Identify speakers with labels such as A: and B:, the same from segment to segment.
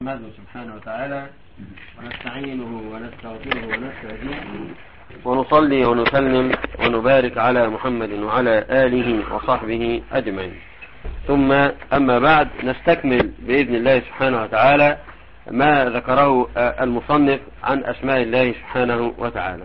A: نحمده سبحانه وتعالى ونستعينه ونستغفره ونستهديه ونصلي ونسلم ونبارك على محمد وعلى آله وصحبه أجمعين ثم أما بعد نستكمل بإذن الله سبحانه وتعالى ما ذكره المصنف عن أسماء الله سبحانه وتعالى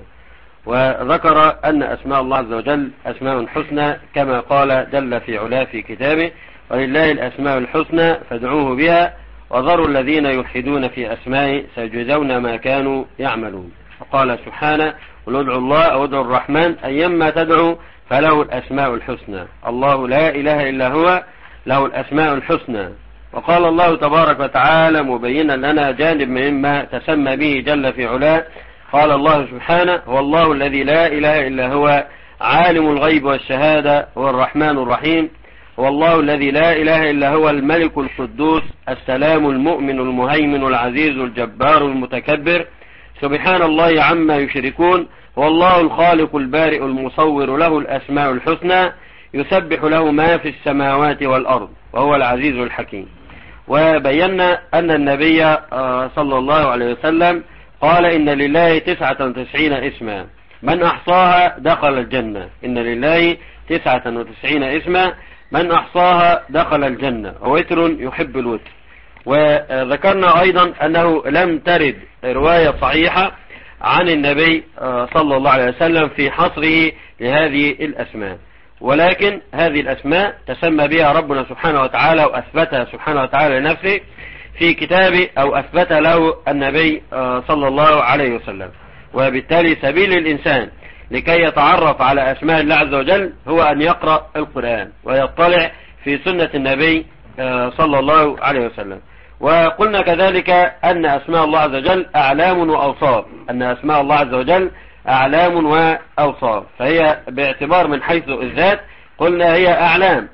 A: وذكر أن أسماء الله عز وجل أسماء حسنى كما قال جل في علاه في كتابه ولله الأسماء الحسنى فادعوه بها وذروا الذين يلحدون في أسمائه سيجزون ما كانوا يعملون فقال سبحانه قل ادعوا الله أو ادعوا الرحمن أيما تدعوا فله الأسماء الحسنى الله لا إله إلا هو له الأسماء الحسنى وقال الله تبارك وتعالى مبينا لنا جانب مما تسمى به جل في علاه قال الله سبحانه هو الله الذي لا إله إلا هو عالم الغيب والشهادة هو الرحمن الرحيم هو الله الذي لا إله إلا هو الملك القدوس السلام المؤمن المهيمن العزيز الجبار المتكبر سبحان الله عما يشركون هو الله الخالق البارئ المصور له الأسماء الحسنى يسبح له ما في السماوات والأرض وهو العزيز الحكيم وبينا أن النبي صلى الله عليه وسلم قال إن لله تسعة وتسعين اسما من أحصاها دخل الجنة إن لله تسعة وتسعين اسما من أحصاها دخل الجنة ووتر يحب الوتر وذكرنا أيضا أنه لم ترد رواية صحيحة عن النبي صلى الله عليه وسلم في حصره لهذه الأسماء ولكن هذه الأسماء تسمى بها ربنا سبحانه وتعالى وأثبتها سبحانه وتعالى لنفسه في كتابه أو أثبت له النبي صلى الله عليه وسلم وبالتالي سبيل الإنسان لكي يتعرف على أسماء الله عز وجل هو أن يقرأ القرآن ويطلع في سنة النبي صلى الله عليه وسلم وقلنا كذلك أن أسماء الله عز وجل أعلام وأوصاف أن أسماء الله عز وجل أعلام وأوصاف فهي باعتبار من حيث الذات قلنا هي أعلام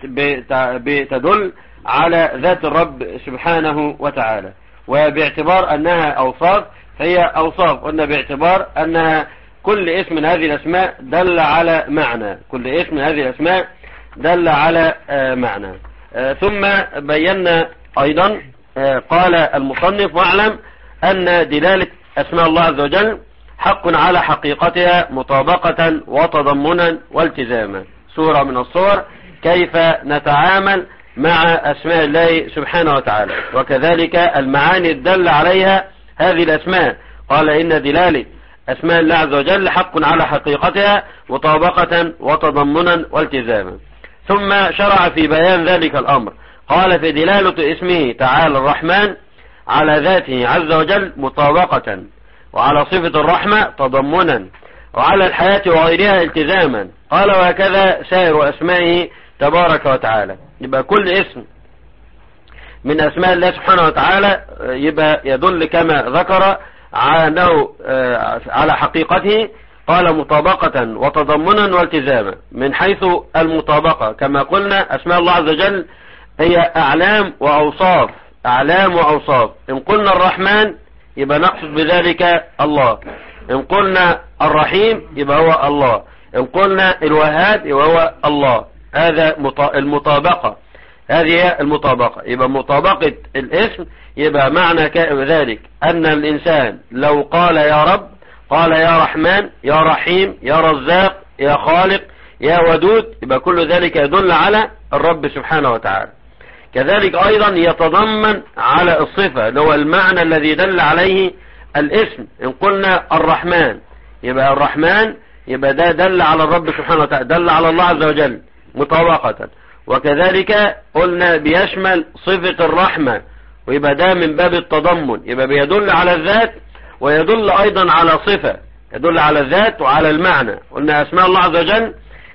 A: بتدل على ذات الرب سبحانه وتعالى وباعتبار أنها أوصاف فهي أوصاف قلنا باعتبار أنها كل اسم من هذه الأسماء دل على معنى كل اسم من هذه الأسماء دل على معنى ثم بينا أيضا قال المصنف واعلم أن دلالة أسماء الله عز وجل حق على حقيقتها مطابقة وتضمنا والتزاما سورة من الصور كيف نتعامل مع أسماء الله سبحانه وتعالى وكذلك المعاني الدل عليها هذه الأسماء قال إن دلالة أسماء الله عز وجل حق على حقيقتها مطابقة وتضمنا والتزاما ثم شرع في بيان ذلك الأمر قال في دلالة اسمه تعالى الرحمن على ذاته عز وجل مطابقة وعلى صفة الرحمة تضمنا وعلى الحياة وغيرها التزاما قال وهكذا سائر أسمائه تبارك وتعالى يبقى كل اسم من أسماء الله سبحانه وتعالى يبقى يدل كما ذكر على أنه على حقيقته قال مطابقة وتضمنا والتزاما من حيث المطابقة كما قلنا أسماء الله عز وجل هي أعلام وأوصاف أعلام وأوصاف إن قلنا الرحمن يبقى نقصد بذلك الله إن قلنا الرحيم يبقى هو الله إن قلنا الوهاب يبقى هو الله هذا المطابقة هذه هي المطابقة يبقى مطابقة الاسم يبقى معنى ذلك أن الإنسان لو قال يا رب قال يا رحمن يا رحيم يا رزاق يا خالق يا ودود يبقى كل ذلك يدل على الرب سبحانه وتعالى كذلك أيضا يتضمن على الصفة اللي هو المعنى الذي دل عليه الاسم إن قلنا الرحمن يبقى الرحمن يبقى ده دل على الرب سبحانه وتعالى دل على الله عز وجل مطابقة وكذلك قلنا بيشمل صفة الرحمة ويبقى ده من باب التضمن يبقى بيدل على الذات ويدل أيضا على صفة يدل على الذات وعلى المعنى قلنا أسماء الله عز وجل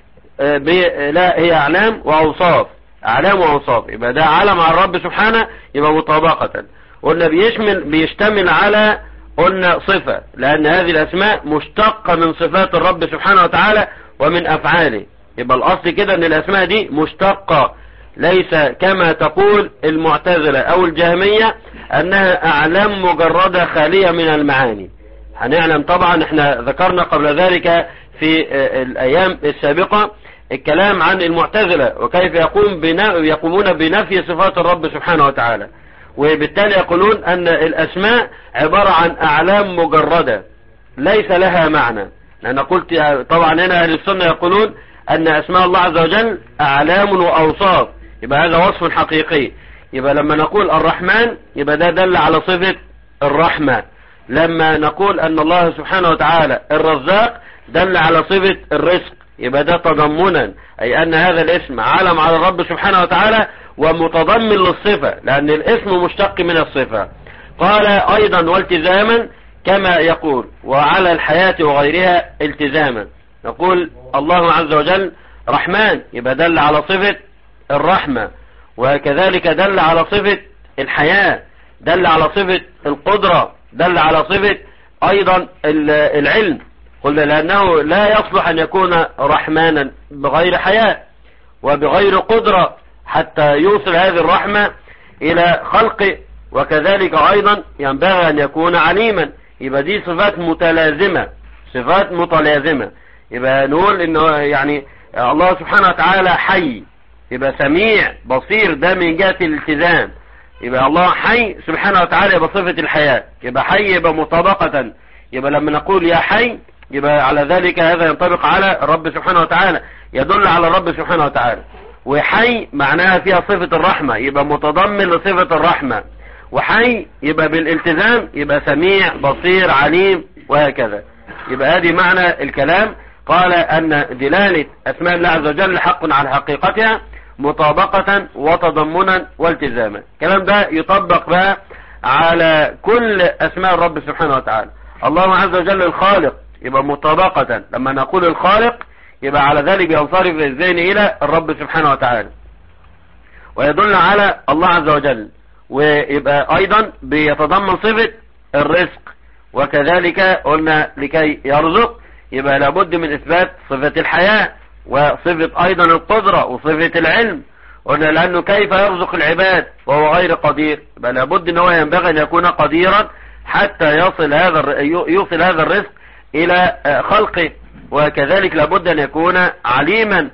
A: لا هي أعلام وأوصاف أعلام وأوصاف يبقى ده علم على الرب سبحانه يبقى مطابقة قلنا بيشمل بيشتمل على قلنا صفة لأن هذه الأسماء مشتقة من صفات الرب سبحانه وتعالى ومن أفعاله يبقى الأصل كده أن الأسماء دي مشتقة ليس كما تقول المعتزلة أو الجهمية أنها أعلام مجردة خالية من المعاني هنعلم طبعا احنا ذكرنا قبل ذلك في الأيام السابقة الكلام عن المعتزلة وكيف يقوم بنا يقومون بنفي صفات الرب سبحانه وتعالى وبالتالي يقولون أن الأسماء عبارة عن أعلام مجردة ليس لها معنى لأن قلت طبعا هنا أهل السنة يقولون أن أسماء الله عز وجل أعلام وأوصاف يبقى هذا وصف حقيقي يبقى لما نقول الرحمن يبقى ده دل على صفة الرحمة لما نقول أن الله سبحانه وتعالى الرزاق دل على صفة الرزق يبقى ده تضمنا أي أن هذا الاسم علم على الرب سبحانه وتعالى ومتضمن للصفة لأن الاسم مشتق من الصفة قال أيضا والتزاما كما يقول وعلى الحياة وغيرها التزاما نقول الله عز وجل رحمن يبقى دل على صفة الرحمة وكذلك دل على صفة الحياة دل على صفة القدرة دل على صفة أيضا العلم قلنا لأنه لا يصلح أن يكون رحمانا بغير حياة وبغير قدرة حتى يوصل هذه الرحمة إلى خلقه وكذلك أيضا ينبغي أن يكون عليما يبقى دي صفات متلازمة صفات متلازمة يبقى نقول انه يعني الله سبحانه وتعالى حي يبقى سميع بصير ده من جهة الالتزام يبقى الله حي سبحانه وتعالى يبقى صفة الحياة يبقى حي يبقى مطابقة يبقى لما نقول يا حي يبقى على ذلك هذا ينطبق على الرب سبحانه وتعالى يدل على الرب سبحانه وتعالى وحي معناها فيها صفة الرحمة يبقى متضمن لصفة الرحمة وحي يبقى بالالتزام يبقى سميع بصير عليم وهكذا يبقى هذه معنى الكلام قال أن دلالة أسماء الله عز وجل حق على حقيقتها مطابقة وتضمنا والتزاما الكلام ده يطبق بقى على كل أسماء الرب سبحانه وتعالى الله عز وجل الخالق يبقى مطابقة لما نقول الخالق يبقى على ذلك ينصرف الذهن إلى الرب سبحانه وتعالى ويدل على الله عز وجل ويبقى أيضا بيتضمن صفة الرزق وكذلك قلنا لكي يرزق يبقى لابد من إثبات صفة الحياة وصفة أيضا القدرة وصفة العلم قلنا لأنه كيف يرزق العباد وهو غير قدير يبقى لابد أنه ينبغي أن يكون قديرا حتى يصل هذا يوصل هذا الرزق إلى خلقه وكذلك لابد أن يكون عليما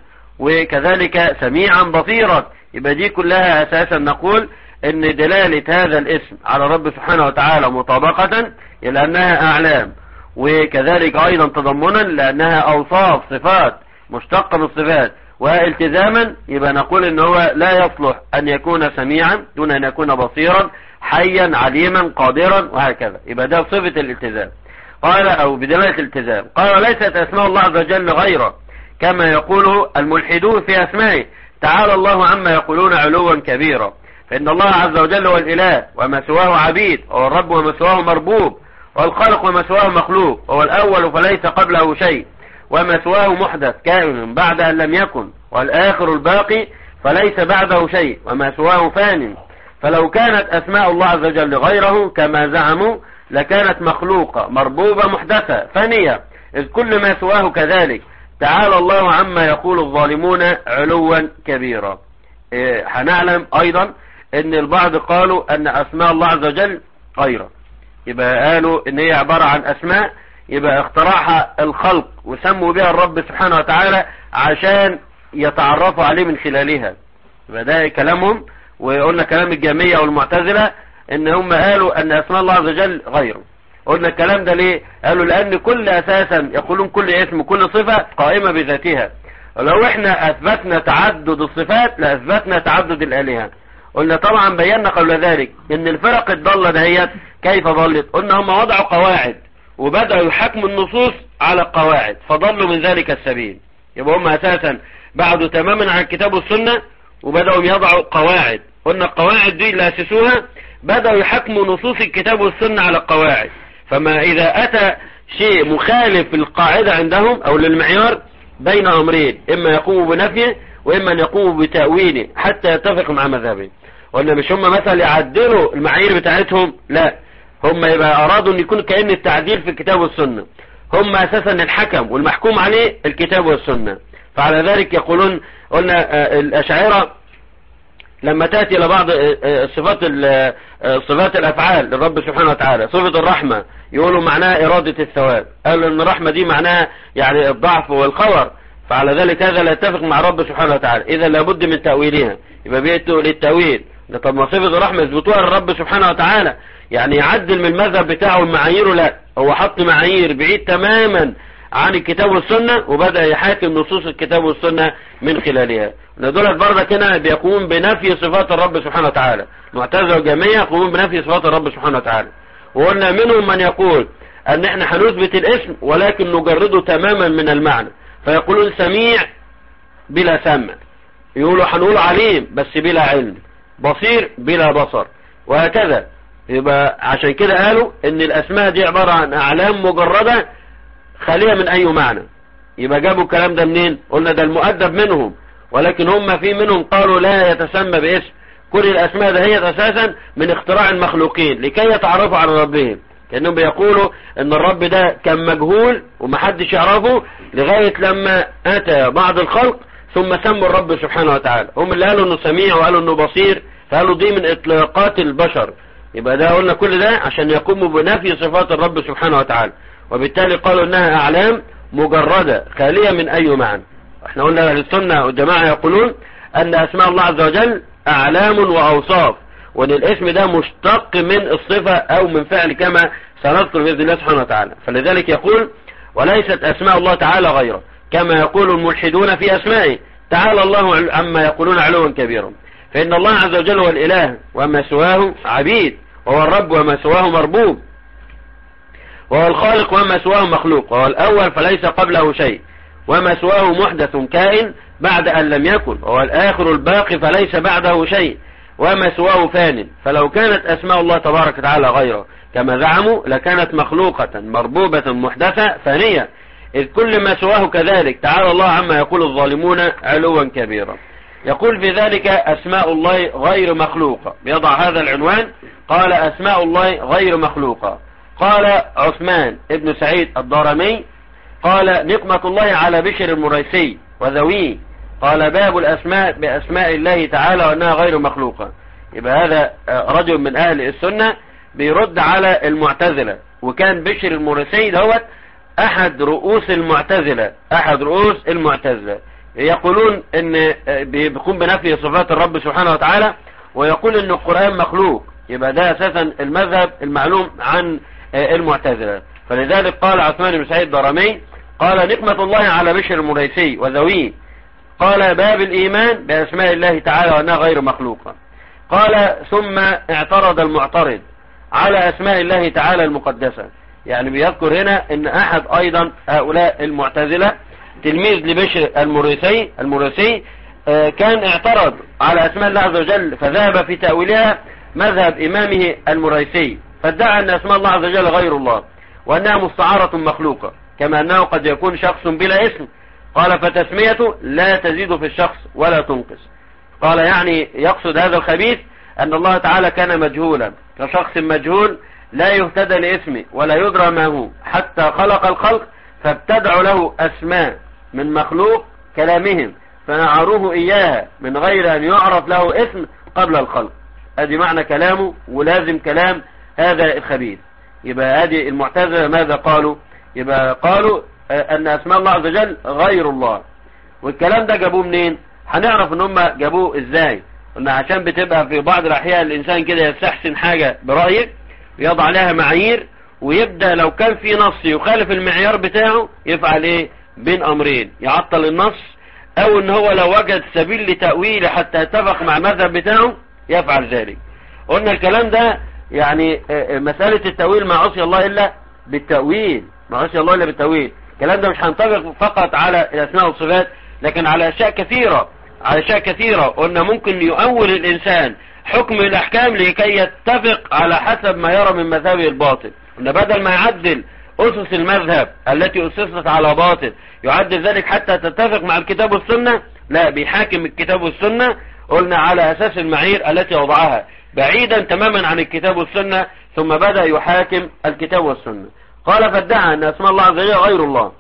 A: وكذلك سميعا بصيرا يبقى دي كلها أساسا نقول ان دلالة هذا الاسم على رب سبحانه وتعالى مطابقة إلى أنها أعلام وكذلك أيضا تضمنا لأنها أوصاف صفات مشتقة من الصفات والتزاما يبقى نقول ان هو لا يصلح أن يكون سميعا دون أن يكون بصيرا حيا عليما قادرا وهكذا يبقى ده صفة الالتزام قال أو بدلالة الالتزام قال ليست أسماء الله عز وجل غيره كما يقول الملحدون في أسمائه تعالى الله عما يقولون علوا كبيرا فإن الله عز وجل هو الإله وما سواه عبيد هو الرب وما سواه مربوب والخلق وما سواه مخلوق هو الأول فليس قبله شيء وما سواه محدث كائن بعد أن لم يكن والآخر الباقي فليس بعده شيء وما سواه فان فلو كانت أسماء الله عز وجل غيره كما زعموا لكانت مخلوقة مربوبة محدثة فانية إذ كل ما سواه كذلك تعالى الله عما يقول الظالمون علوا كبيرا إيه هنعلم أيضا ان البعض قالوا ان اسماء الله عز وجل غيره يبقى قالوا ان هي عبارة عن اسماء يبقى اخترعها الخلق وسموا بها الرب سبحانه وتعالى عشان يتعرفوا عليه من خلالها يبقى ده كلامهم وقلنا كلام الجامية والمعتزلة ان هم قالوا ان اسماء الله عز وجل غيره قلنا الكلام ده ليه قالوا لان كل اساسا يقولون كل اسم كل صفة قائمة بذاتها ولو احنا اثبتنا تعدد الصفات لاثبتنا تعدد الالهة قلنا طبعا بينا قبل ذلك ان الفرق الضالة دهيت كيف ضلت قلنا هم وضعوا قواعد وبدأوا يحكموا النصوص على القواعد فضلوا من ذلك السبيل يبقى هم اساسا بعدوا تماما عن الكتاب والسنة وبدأوا يضعوا قواعد قلنا القواعد دي اللي اسسوها بدأوا يحكموا نصوص الكتاب والسنة على القواعد فما اذا اتى شيء مخالف القاعدة عندهم او للمعيار بين امرين اما يقوموا بنفيه واما ان يقوموا بتأويله حتى يتفق مع مذهبه قلنا مش هم مثلا يعدلوا المعايير بتاعتهم لا هم يبقى ارادوا ان يكون كأن التعديل في الكتاب والسنة هم اساسا الحكم والمحكوم عليه الكتاب والسنة فعلى ذلك يقولون قلنا الاشاعرة لما تأتي إلى بعض صفات صفات الأفعال للرب سبحانه وتعالى صفة الرحمة يقولوا معناها إرادة الثواب قالوا أن الرحمة دي معناها يعني الضعف والخور فعلى ذلك هذا لا يتفق مع رب سبحانه وتعالى إذا لابد من تأويلها يبقى بيئته للتأويل ده طب ما صفة الرحمة يثبتوها للرب سبحانه وتعالى يعني يعدل من المذهب بتاعه المعايير لا هو حط معايير بعيد تماما عن الكتاب والسنة وبدأ يحاكم نصوص الكتاب والسنة من خلالها دولت برضك هنا بيقوم بنفي صفات الرب سبحانه وتعالى معتزله وجميع يقومون بنفي صفات الرب سبحانه وتعالى وقلنا منهم من يقول ان احنا هنثبت الاسم ولكن نجرده تماما من المعنى فيقولون سميع بلا سمع يقولوا هنقول عليم بس بلا علم بصير بلا بصر وهكذا يبقى عشان كده قالوا ان الاسماء دي عبارة عن اعلام مجردة خالية من اي معنى يبقى جابوا الكلام ده منين قلنا ده المؤدب منهم ولكن هم في منهم قالوا لا يتسمى باسم كل الاسماء ده هي اساسا من اختراع المخلوقين لكي يتعرفوا على ربهم كأنهم بيقولوا ان الرب ده كان مجهول ومحدش يعرفه لغاية لما اتى بعض الخلق ثم سموا الرب سبحانه وتعالى هم اللي قالوا انه سميع وقالوا انه بصير فقالوا دي من اطلاقات البشر يبقى ده قلنا كل ده عشان يقوموا بنفي صفات الرب سبحانه وتعالى وبالتالي قالوا انها اعلام مجردة خالية من اي معنى احنا قلنا اهل السنة والجماعة يقولون ان اسماء الله عز وجل اعلام واوصاف وان الاسم ده مشتق من الصفة او من فعل كما سنذكر بإذن الله سبحانه وتعالى فلذلك يقول وليست اسماء الله تعالى غيره كما يقول الملحدون في اسمائه تعالى الله عما يقولون علوا كبيرا فإن الله عز وجل هو الإله وما سواه عبيد وهو الرب وما سواه مربوب وهو الخالق وما سواه مخلوق وهو الأول فليس قبله شيء وما سواه محدث كائن بعد أن لم يكن وهو الآخر الباقي فليس بعده شيء وما سواه فان فلو كانت أسماء الله تبارك وتعالى غيره كما زعموا لكانت مخلوقة مربوبة محدثة فانية إذ كل ما سواه كذلك تعالى الله عما يقول الظالمون علوا كبيرا يقول في ذلك أسماء الله غير مخلوقة يضع هذا العنوان قال أسماء الله غير مخلوقة قال عثمان ابن سعيد الضارمي قال نقمة الله على بشر المريسي وذويه قال باب الأسماء بأسماء الله تعالى وأنها غير مخلوقة يبقى هذا رجل من أهل السنة بيرد على المعتزلة وكان بشر المريسي دوت أحد رؤوس المعتزلة أحد رؤوس المعتزلة يقولون ان بيقوم بنفي صفات الرب سبحانه وتعالى ويقول ان القرآن مخلوق يبقى ده اساسا المذهب المعلوم عن المعتزلة فلذلك قال عثمان بن سعيد درمي قال نقمة الله على بشر المريسي وذويه قال باب الإيمان بأسماء الله تعالى وأنها غير مخلوقة قال ثم اعترض المعترض على أسماء الله تعالى المقدسة يعني بيذكر هنا ان احد ايضا هؤلاء المعتزلة تلميذ لبشر المريسي المريسي كان اعترض على اسماء الله عز وجل فذهب في تأويلها مذهب امامه المريسي فادعى ان اسماء الله عز وجل غير الله وانها مستعارة مخلوقة كما انه قد يكون شخص بلا اسم قال فتسميته لا تزيد في الشخص ولا تنقص قال يعني يقصد هذا الخبيث ان الله تعالى كان مجهولا كشخص مجهول لا يهتدى لاسمه ولا يدرى ما هو حتى خلق الخلق فابتدعوا له اسماء من مخلوق كلامهم فنعروه اياها من غير ان يعرف له اسم قبل الخلق ادي معنى كلامه ولازم كلام هذا الخبيث يبقى هذه المعتزلة ماذا قالوا يبقى قالوا ان اسماء الله عز وجل غير الله والكلام ده جابوه منين هنعرف ان هم جابوه ازاي ان عشان بتبقى في بعض الاحيان الانسان كده يستحسن حاجة برأيك يضع لها معايير ويبدأ لو كان في نص يخالف المعيار بتاعه يفعل ايه بين امرين يعطل النص او ان هو لو وجد سبيل لتأويله حتى يتفق مع المذهب بتاعه يفعل ذلك قلنا الكلام ده يعني مسألة التأويل ما عصي الله الا بالتأويل ما عصي الله الا بالتأويل الكلام ده مش هنطبق فقط على الاسماء والصفات لكن على اشياء كثيرة على اشياء كثيرة قلنا ممكن يؤول الانسان حكم الاحكام لكي يتفق على حسب ما يرى من مذهبه الباطل ان بدل ما يعدل اسس المذهب التي اسست على باطل يعدل ذلك حتى تتفق مع الكتاب والسنة لا بيحاكم الكتاب والسنة قلنا على اساس المعايير التي وضعها بعيدا تماما عن الكتاب والسنة ثم بدأ يحاكم الكتاب والسنة قال فادعى ان اسماء الله عز وجل غير الله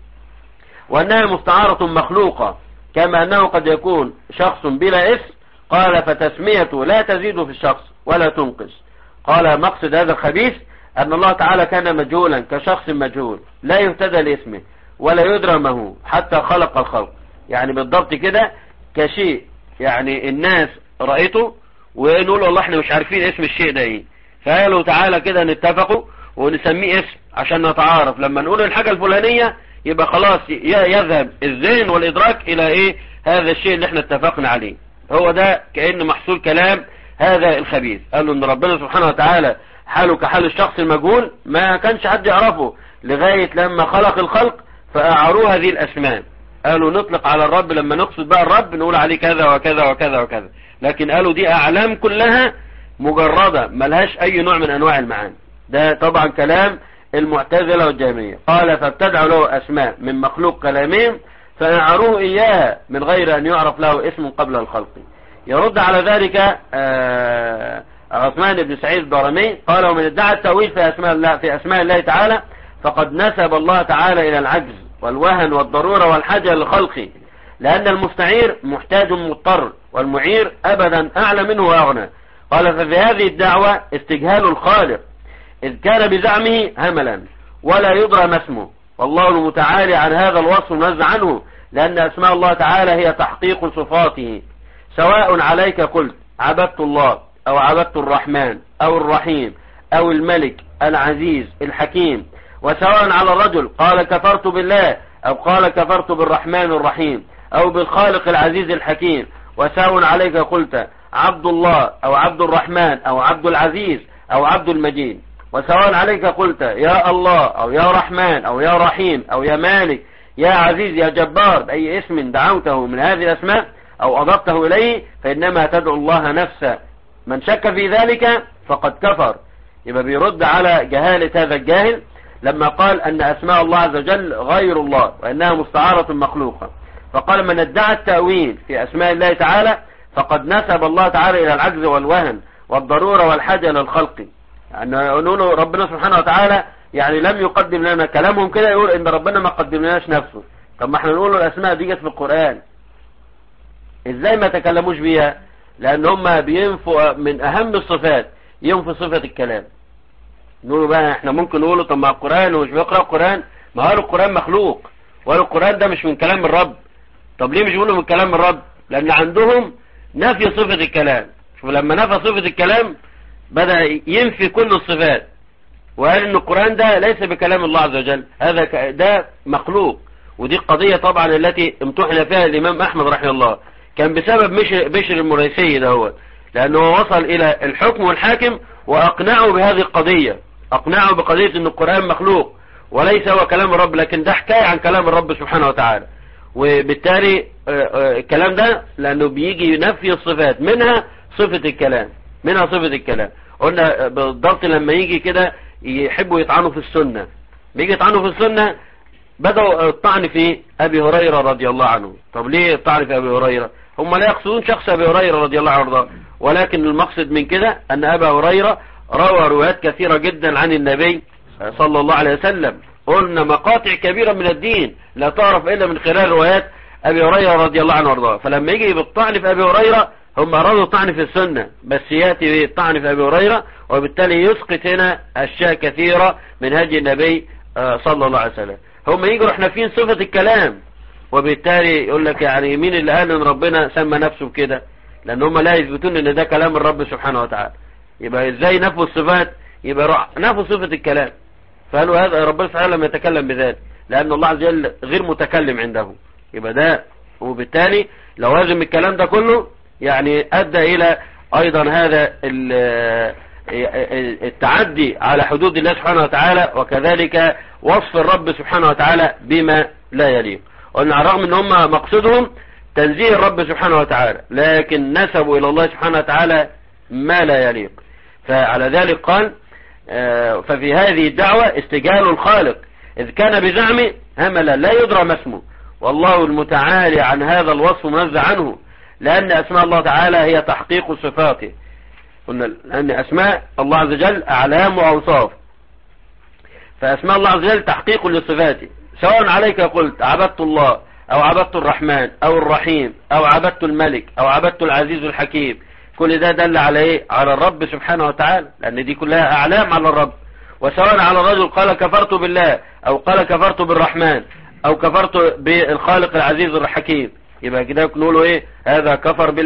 A: وانها مستعارة مخلوقة كما انه قد يكون شخص بلا اسم قال فتسميته لا تزيد في الشخص ولا تنقص قال مقصد هذا الخبيث أن الله تعالى كان مجهولا كشخص مجهول لا يهتدى لاسمه ولا يدرى ما هو حتى خلق الخلق يعني بالضبط كده كشيء يعني الناس رأيته ونقول والله احنا مش عارفين اسم الشيء ده ايه فقالوا تعالى كده نتفقوا ونسميه اسم عشان نتعارف لما نقول الحاجة الفلانية يبقى خلاص يذهب الذهن والإدراك إلى إيه هذا الشيء اللي احنا اتفقنا عليه هو ده كأن محصول كلام هذا الخبيث قالوا ان ربنا سبحانه وتعالى حاله كحال الشخص المجهول ما كانش حد يعرفه لغاية لما خلق الخلق فأعروه هذه الأسماء قالوا نطلق على الرب لما نقصد بقى الرب نقول عليه كذا وكذا وكذا وكذا لكن قالوا دي أعلام كلها مجردة ملهاش أي نوع من أنواع المعاني ده طبعا كلام المعتزلة والجهمية قال فابتدعوا له أسماء من مخلوق كلامهم فأعروه إياها من غير أن يعرف له اسم قبل الخلق يرد على ذلك عثمان بن سعيد الدارمي قال ومن ادعى التأويل في أسماء الله, في أسماء الله تعالى فقد نسب الله تعالى إلى العجز والوهن والضرورة والحاجة لخلقه لأن المستعير محتاج مضطر والمعير أبدا أعلى منه وأغنى قال ففي هذه الدعوة استجهال الخالق إذ كان بزعمه هملا ولا يدرى ما اسمه والله المتعالي عن هذا الوصف منزع عنه لأن أسماء الله تعالى هي تحقيق صفاته سواء عليك قلت عبدت الله أو عبدت الرحمن أو الرحيم أو الملك العزيز الحكيم وسواء على الرجل قال كفرت بالله أو قال كفرت بالرحمن الرحيم أو بالخالق العزيز الحكيم وسواء عليك قلت عبد الله أو عبد الرحمن أو عبد العزيز أو عبد المجيد وسواء عليك قلت يا الله أو يا رحمن أو يا رحيم أو يا مالك يا عزيز يا جبار بأي اسم دعوته من هذه الأسماء أو أضفته إليه فإنما تدعو الله نفسه من شك في ذلك فقد كفر يبقى بيرد على جهالة هذا الجاهل لما قال أن أسماء الله عز وجل غير الله وأنها مستعارة مخلوقة فقال من ادعى التأويل في أسماء الله تعالى فقد نسب الله تعالى إلى العجز والوهن والضرورة والحاجة للخلق يعني نقول ربنا سبحانه وتعالى يعني لم يقدم لنا كلامهم كده يقول ان ربنا ما قدم لناش نفسه طب ما احنا نقول الاسماء دي جت في القرآن ازاي ما تكلموش بيها لان هم بينفوا من اهم الصفات ينفوا صفة الكلام نقولوا بقى احنا ممكن نقوله طب ما القرآن ومش بيقرأ القرآن ما هو القرآن مخلوق وقالوا القرآن ده مش من كلام الرب طب ليه مش بيقولوا من كلام الرب لان عندهم نفي صفة الكلام شوف لما نفى صفة الكلام بدأ ينفي كل الصفات وقال ان القرآن ده ليس بكلام الله عز وجل هذا ده مخلوق ودي القضية طبعا التي امتحن فيها الامام احمد رحمه الله كان بسبب بشر, بشر المريسي ده هو لانه وصل الى الحكم والحاكم واقنعه بهذه القضية اقنعه بقضية ان القرآن مخلوق وليس هو كلام الرب لكن ده حكاية عن كلام الرب سبحانه وتعالى وبالتالي الكلام ده لانه بيجي ينفي الصفات منها صفة الكلام منها صفة الكلام قلنا بالضبط لما يجي كده يحبوا يطعنوا في السنة بيجي يطعنوا في السنة بدأوا الطعن في أبي هريرة رضي الله عنه طب ليه الطعن في أبي هريرة هم لا يقصدون شخص أبي هريرة رضي الله عنه ولكن المقصد من كده أن أبا هريرة روى روايات كثيرة جدا عن النبي صلى الله عليه وسلم قلنا مقاطع كبيرة من الدين لا تعرف إلا من خلال روايات أبي هريرة رضي الله عنه وارضاه فلما يجي بالطعن في أبي هريرة هم أرادوا الطعن في السنة بس يأتي بالطعن في أبي هريرة وبالتالي يسقط هنا أشياء كثيرة من هدي النبي صلى الله عليه وسلم هم يجوا احنا فين صفة الكلام وبالتالي يقول لك يعني مين اللي قال ان ربنا سمى نفسه بكده لان هم لا يثبتون ان ده كلام الرب سبحانه وتعالى يبقى ازاي نفوا الصفات يبقى نفوا صفة الكلام فقالوا هذا ربنا سبحانه لم يتكلم بذلك لان الله عز وجل غير متكلم عنده يبقى ده وبالتالي لو لازم الكلام ده كله يعني ادى الى ايضا هذا التعدي على حدود الله سبحانه وتعالى وكذلك وصف الرب سبحانه وتعالى بما لا يليق قلنا على الرغم ان هم مقصودهم تنزيه الرب سبحانه وتعالى لكن نسبوا الى الله سبحانه وتعالى ما لا يليق فعلى ذلك قال ففي هذه الدعوة استجال الخالق إذ كان بزعمه هملا لا يدرى ما اسمه والله المتعالي عن هذا الوصف منزع عنه لأن أسماء الله تعالى هي تحقيق صفاته قلنا لأن أسماء الله عز وجل أعلام وأوصاف فأسماء الله عز وجل تحقيق لصفاته سواء عليك قلت عبدت الله أو عبدت الرحمن أو الرحيم أو عبدت الملك أو عبدت العزيز الحكيم كل ده دل على ايه على الرب سبحانه وتعالى لان دي كلها اعلام على الرب وسواء على الرجل قال كفرت بالله او قال كفرت بالرحمن او كفرت بالخالق العزيز الحكيم يبقى كده نقوله ايه هذا كفر بالله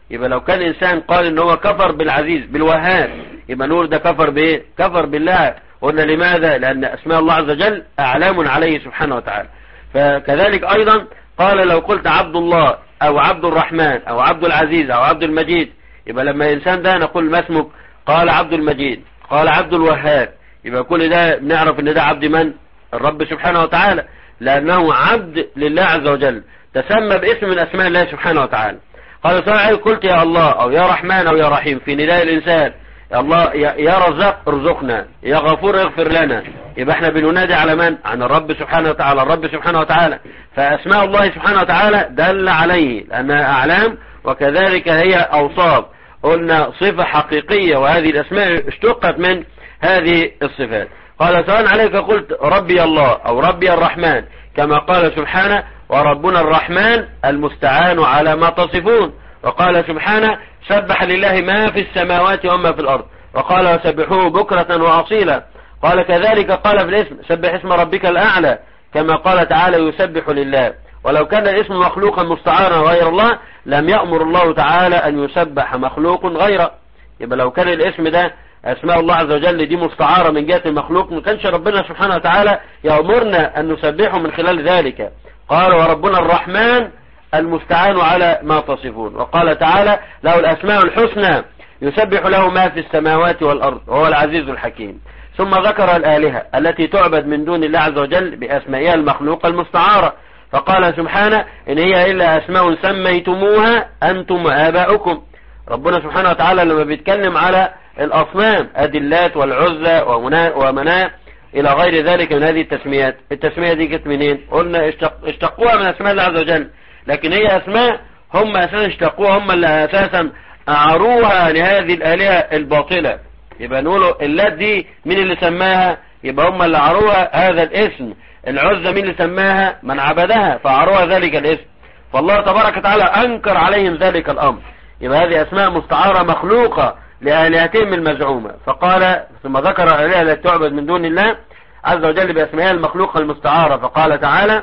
A: يبقى لو كان انسان قال ان هو كفر بالعزيز بالوهاب يبقى نقول ده كفر بايه كفر بالله قلنا لماذا لان اسماء الله عز وجل اعلام عليه سبحانه وتعالى فكذلك ايضا قال لو قلت عبد الله او عبد الرحمن او عبد العزيز او عبد المجيد يبقى لما الانسان ده نقول ما اسمك قال عبد المجيد قال عبد الوهاب يبقى كل ده نعرف ان ده عبد من الرب سبحانه وتعالى لانه عبد لله عز وجل تسمى باسم من اسماء الله سبحانه وتعالى قال سواء قلت يا الله او يا رحمن او يا رحيم في نداء الانسان يا الله يا, يا رزاق ارزقنا يا غفور اغفر لنا يبقى احنا بننادي على من عن الرب سبحانه وتعالى الرب سبحانه وتعالى فاسماء الله سبحانه وتعالى دل عليه لانها اعلام وكذلك هي اوصاف قلنا صفة حقيقية وهذه الاسماء اشتقت من هذه الصفات قال سواء عليك قلت ربي الله او ربي الرحمن كما قال سبحانه وربنا الرحمن المستعان على ما تصفون وقال سبحانه سبح لله ما في السماوات وما في الأرض وقال وسبحوه بكرة وأصيلا قال كذلك قال في الاسم سبح اسم ربك الأعلى كما قال تعالى يسبح لله ولو كان الاسم مخلوقا مستعارا غير الله لم يأمر الله تعالى أن يسبح مخلوق غيره يبقى لو كان الاسم ده أسماء الله عز وجل دي مستعارة من جهة المخلوق ما كانش ربنا سبحانه وتعالى يأمرنا أن نسبحه من خلال ذلك قال وربنا الرحمن المستعان على ما تصفون وقال تعالى له الأسماء الحسنى يسبح له ما في السماوات والأرض وهو العزيز الحكيم ثم ذكر الآلهة التي تعبد من دون الله عز وجل بأسمائها المخلوقة المستعارة فقال سبحانه إن هي إلا أسماء سميتموها أنتم وآباؤكم ربنا سبحانه وتعالى لما بيتكلم على الأصنام أدلات والعزة ومناء إلى غير ذلك من هذه التسميات التسمية دي جت منين قلنا اشتق اشتقوها من أسماء الله عز وجل لكن هي أسماء هم أساسا اشتقوها هم اللي أساسا أعروها لهذه الآلهة الباطلة يبقى نقولوا اللات دي مين اللي سماها يبقى هم اللي عروها هذا الاسم العزة مين اللي سماها من عبدها فعروها ذلك الاسم فالله تبارك وتعالى أنكر عليهم ذلك الأمر يبقى هذه أسماء مستعارة مخلوقة لآلهتهم المزعومة فقال ثم ذكر الآلهة التي تعبد من دون الله عز وجل بأسمائها المخلوقة المستعارة فقال تعالى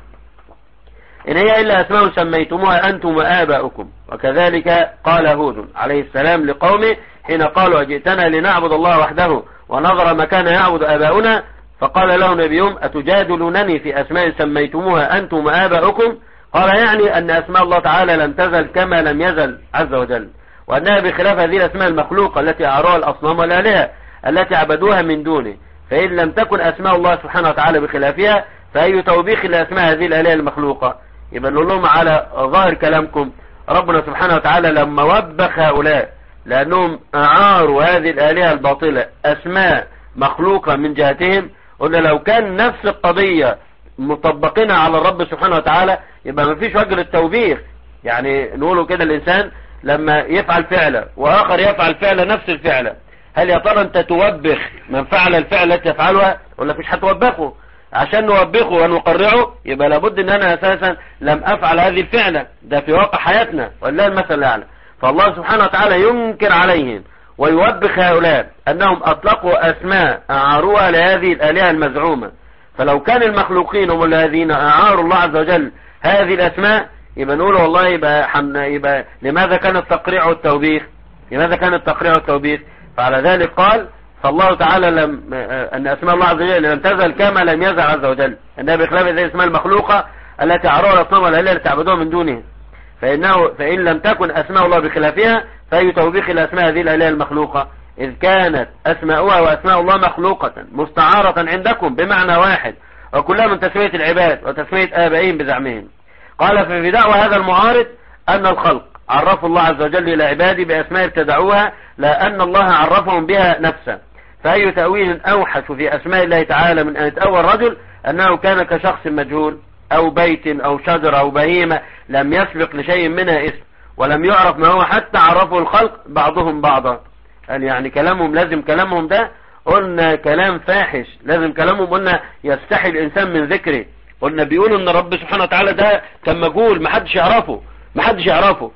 A: إن هي إلا أسماء سميتموها أنتم وآباؤكم وكذلك قال هود عليه السلام لقومه حين قالوا أجئتنا لنعبد الله وحده ونظر ما كان يعبد آباؤنا فقال له نبيهم أتجادلونني في أسماء سميتموها أنتم وآباؤكم قال يعني أن أسماء الله تعالى لم تزل كما لم يزل عز وجل وأنها بخلاف هذه الأسماء المخلوقة التي أعراها الأصنام والآلهة التي عبدوها من دونه فإن لم تكن أسماء الله سبحانه وتعالى بخلافها فأي توبيخ لأسماء هذه الآلهة المخلوقة يبقى نقول لهم على ظاهر كلامكم ربنا سبحانه وتعالى لما وبخ هؤلاء لأنهم أعاروا هذه الآلهة الباطلة أسماء مخلوقة من جهتهم قلنا لو كان نفس القضية مطبقينها على الرب سبحانه وتعالى يبقى ما فيش وجه للتوبيخ يعني نقوله كده الإنسان لما يفعل فعله وآخر يفعل فعله نفس الفعله هل يا ترى أنت توبخ من فعل الفعل التي يفعلها ولا فيش هتوبخه عشان نوبخه ونقرعه يبقى لابد ان انا اساسا لم افعل هذه الفعلة ده في واقع حياتنا والله المثل الاعلى فالله سبحانه وتعالى ينكر عليهم ويوبخ هؤلاء انهم اطلقوا اسماء اعاروها لهذه الالهة المزعومة فلو كان المخلوقين هم الذين اعاروا الله عز وجل هذه الاسماء يبقى نقول والله يبقى, حن يبقى لماذا كان التقريع والتوبيخ لماذا كان التقريع والتوبيخ فعلى ذلك قال فالله تعالى لم أن أسماء الله عز وجل لم تزل كما لم يزل عز وجل أنها بخلاف ذي الأسماء المخلوقة التي عروها الأصنام والآلهة التي تعبدوها من دونه فإنه فإن لم تكن أسماء الله بخلافها فأي توبيخ الأسماء هذه الآلهة المخلوقة إذ كانت أسماؤها وأسماء الله مخلوقة مستعارة عندكم بمعنى واحد وكلها من تسمية العباد وتسمية آبائهم بزعمهم قال في دعوة هذا المعارض أن الخلق عرفوا الله عز وجل إلى عباده بأسماء ابتدعوها لا أن الله عرفهم بها نفسه فأي تأويل أوحش في أسماء الله تعالى من أن يتأول رجل أنه كان كشخص مجهول أو بيت أو شجر أو بهيمة لم يسبق لشيء منها اسم ولم يعرف ما هو حتى عرفه الخلق بعضهم بعضا قال يعني كلامهم لازم كلامهم ده قلنا كلام فاحش لازم كلامهم قلنا يستحي الإنسان من ذكره قلنا بيقولوا ان رب سبحانه وتعالى ده كان مجهول محدش يعرفه محدش يعرفه